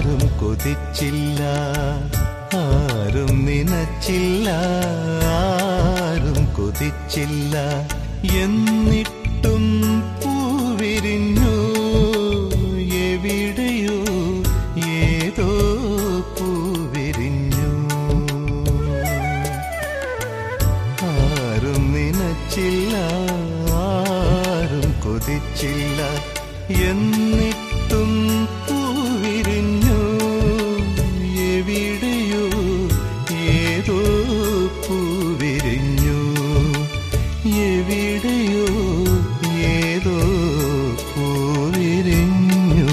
ആരും കൊതിച്ചില്ല ആരും നനച്ചില്ല ആരും കൊതിച്ചില്ല എന്നിട്ടും പൂവിരിഞ്ഞു എവിടെയോ ഏതോ പൂവിരിഞ്ഞു ആരും നനച്ചില്ല ആരും കൊതിച്ചില്ല എന്നിട്ടും പൂവിരിഞ്ഞു എവിടെയോ ഏതോ പൂവിരിഞ്ഞു എവിടെയോ ഏതോ പൂവിരിഞ്ഞു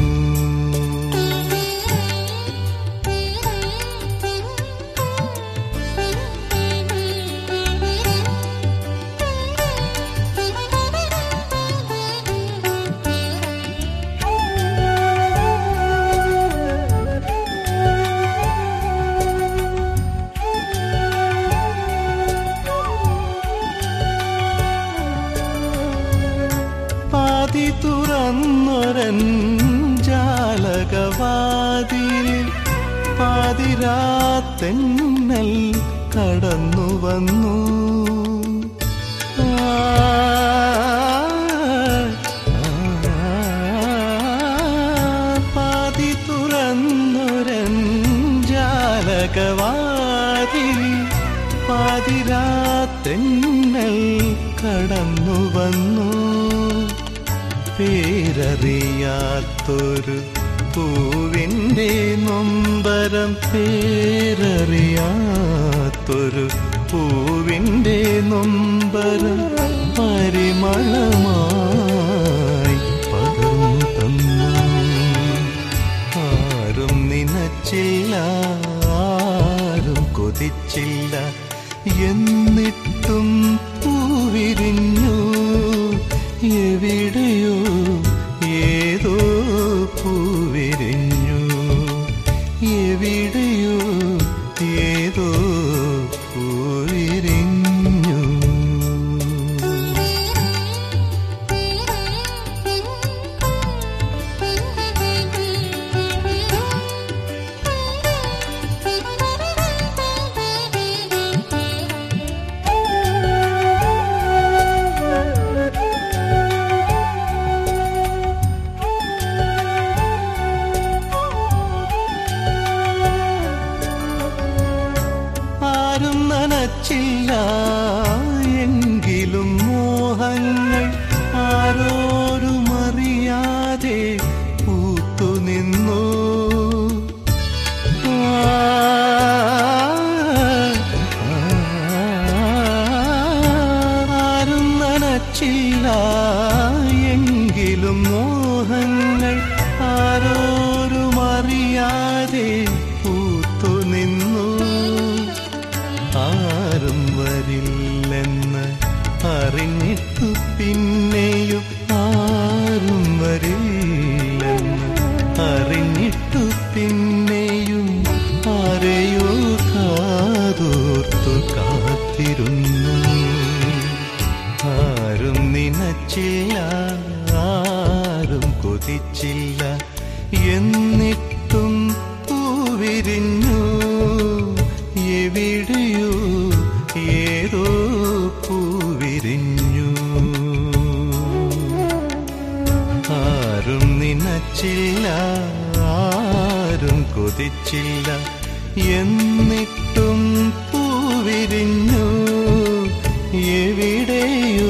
പാതി തുറന്നൊരൻ ജാലകവാതിൽ പാതിരാത്തെന്നൽ കടന്നു വന്നു ആ, പാതി തുറന്നൊരൻ ജാലകവാതിൽ പാതിരാത്തെന്നൽ കടന്നു വന്നു പേരറിയാത്തൊരു പൂവിൻ്റെ നൊമ്പരം പേരറിയാത്തൊരു പൂവിൻ്റെ നൊമ്പരം പരിമളമായി പകർന്നു തന്നു ആരും നനച്ചില്ല ആരും കൊതിച്ചില്ല എന്നിട്ടും പൂവിരിഞ്ഞു എവിടെയോ ഏതോ പൂവിരിഞ്ഞു എവിടെയോ ഏതോ പൂവിരിഞ്ഞു ആരും നനച്ചില്ല എങ്കിലും മോഹങ്ങൾ ആരോരും അറിയാതെ പൂത്തുനിന്നു ആരും നനച്ചില്ല എങ്കിലും മോഹങ്ങൾ ആരോരും അറിയാതെ പൂത്തുനിന്നു ആരും വരില്ലെന്ന് അറിഞ്ഞിട്ടു പിന്നെയും ആരും വരില്ലെന്ന് അറിഞ്ഞിട്ടു പിന്നെയും ആരെയോ കാതോർത്തു കാത്തിരുന്നു ആരും നനച്ചില്ല ആരും കൊതിച്ചില്ല എന്നിട്ടും പൂവിരിഞ്ഞു എവിടെയോ ഏതോ പൂവിരിഞ്ഞു ആരും നനച്ചില്ല ആരും കൊതിച്ചില്ല എന്നിട്ടും പൂവിരിഞ്ഞു എവിടെയോ